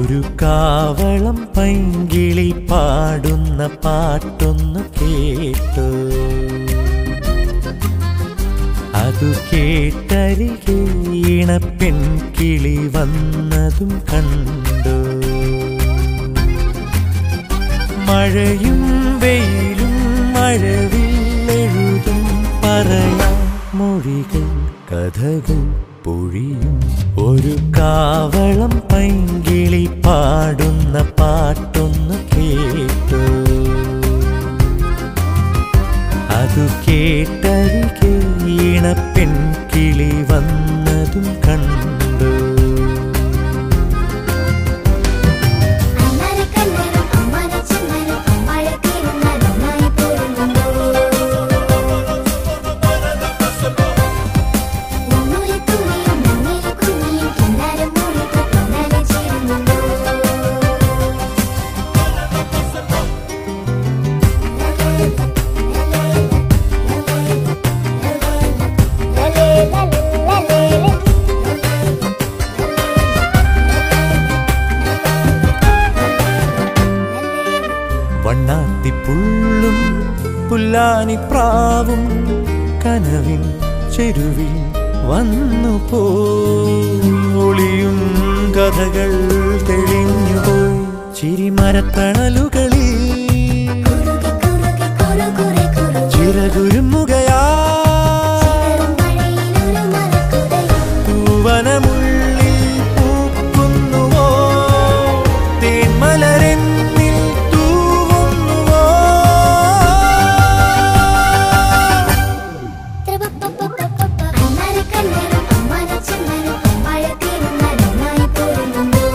ഒരു കാവളം പൈങ്കിളി പാടുന്ന പാട്ടൊന്നു കേട്ടു അതു കേട്ടരികെ ഇണപ്പെൺ കിളി വന്നതും കണ്ടു മഴയും വെയിലും മഴവില്ലെഴുതും പറയാം മൊഴികൾ കഥകൾ പൊഴിയും ഒരു കാവളം പൈങ്കിളി പാടുന്ന പാട്ടൊന്നു കേട്ടു അതു കേട്ടരികെ ഇണപ്പെൺ കിളി വന്നതും കണ്ടു അന്നാര കണ്ണനും അമ്മാന ചെമ്മനും അമ്മാഴ തീരുന്നതൊന്നായി പോരുന്നുണ്ടോ ഉണ്ണൂരി തുള്ളിയും മണ്ണിൽ കുഞ്ഞിയും കിന്നാരം മൂളിട്ട് പിന്നാലെ ചേരുന്നുണ്ടോ വണ്ണാത്തിപ്പുള്ളും പുല്ലാനിപ്രാവും കനവിൻ ചെരുവിൽ വന്നു പോയി ഒളിയും കഥകൾ തെളിഞ്ഞുപോയി ചിരിമരത്തണലുകളിൽ കുറുകി കുറുകി കുറുകുറെ കുറു ചിറകുരുമുകയാ ചിതറും മഴയിലൊരു മരക്കുടയും പൂവനമുള്ളിൽ പൂക്കുന്നുവോ തേന്മലരെന്നിൽ തൂവുന്നുവോ അന്നാര കണ്ണനും അമ്മാന ചെമ്മനും അമ്മാഴ തീരുന്നതൊന്നായി പോരുന്നുണ്ടോ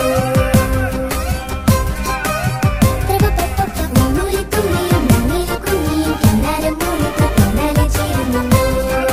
ഉണ്ണൂരി തുള്ളിയും മണ്ണിൽ കുഞ്ഞിയും കിന്നാരം മൂളിട്ട് പിന്നാലെ ചേരുന്നുണ്ടോ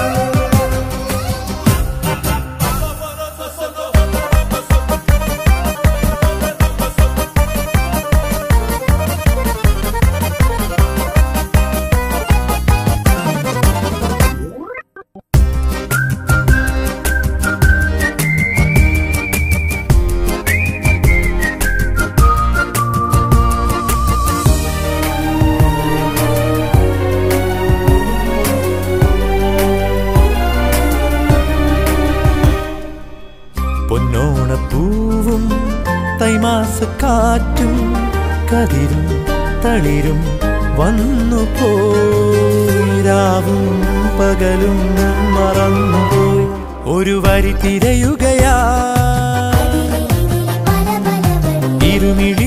പൊന്നോണപ്പൂവും തൈമാസക്കാറ്റും കതിരും തളിരും വന്നു പോയിരാവും പകലും മറന്നുപോയി ഒരു വരി തിരയുകയാ അതിലെ ഇതിലെ പല പല വഴി ഇരുമിഴി